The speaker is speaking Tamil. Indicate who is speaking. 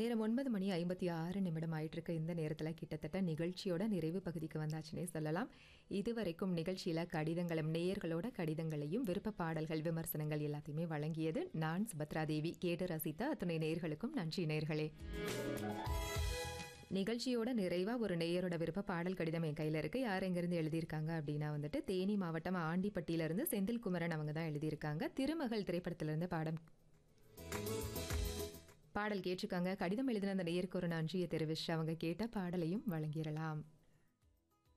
Speaker 1: நேரம் ஒன்பது மணி ஐம்பத்தி ஆறு நிமிடம் ஆயிட்டு இருக்க இந்த நேரத்தில் கிட்டத்தட்ட நிகழ்ச்சியோட நிறைவு பகுதிக்கு வந்தாச்சுன்னே சொல்லலாம் இதுவரைக்கும் நிகழ்ச்சியில் கடிதங்களும் நேயர்களோட கடிதங்களையும் விருப்ப பாடல்கள் விமர்சனங்கள் எல்லாத்தையுமே வழங்கியது நான் சுபத்ரா தேவி கேட்டு ரசித்த அத்தனை நேயர்களுக்கும் நன்றி நேயர்களே நிகழ்ச்சியோட நிறைவா ஒரு நேயரோட விருப்ப பாடல் கடிதம் என் கையில் இருக்கு யார் எங்கிருந்து எழுதியிருக்காங்க அப்படின்னா வந்துட்டு தேனி மாவட்டம் ஆண்டிப்பட்டியிலிருந்து செந்தில் குமரன் அவங்க தான் எழுதியிருக்காங்க திருமகள் திரைப்படத்திலிருந்து பாடம் பாடல் கேட்டிருக்காங்க கடிதம் எழுதின அந்த நேயருக்கு ஒரு நன்றியை தெரிவிச்சு அவங்க கேட்ட பாடலையும் வழங்கிடலாம்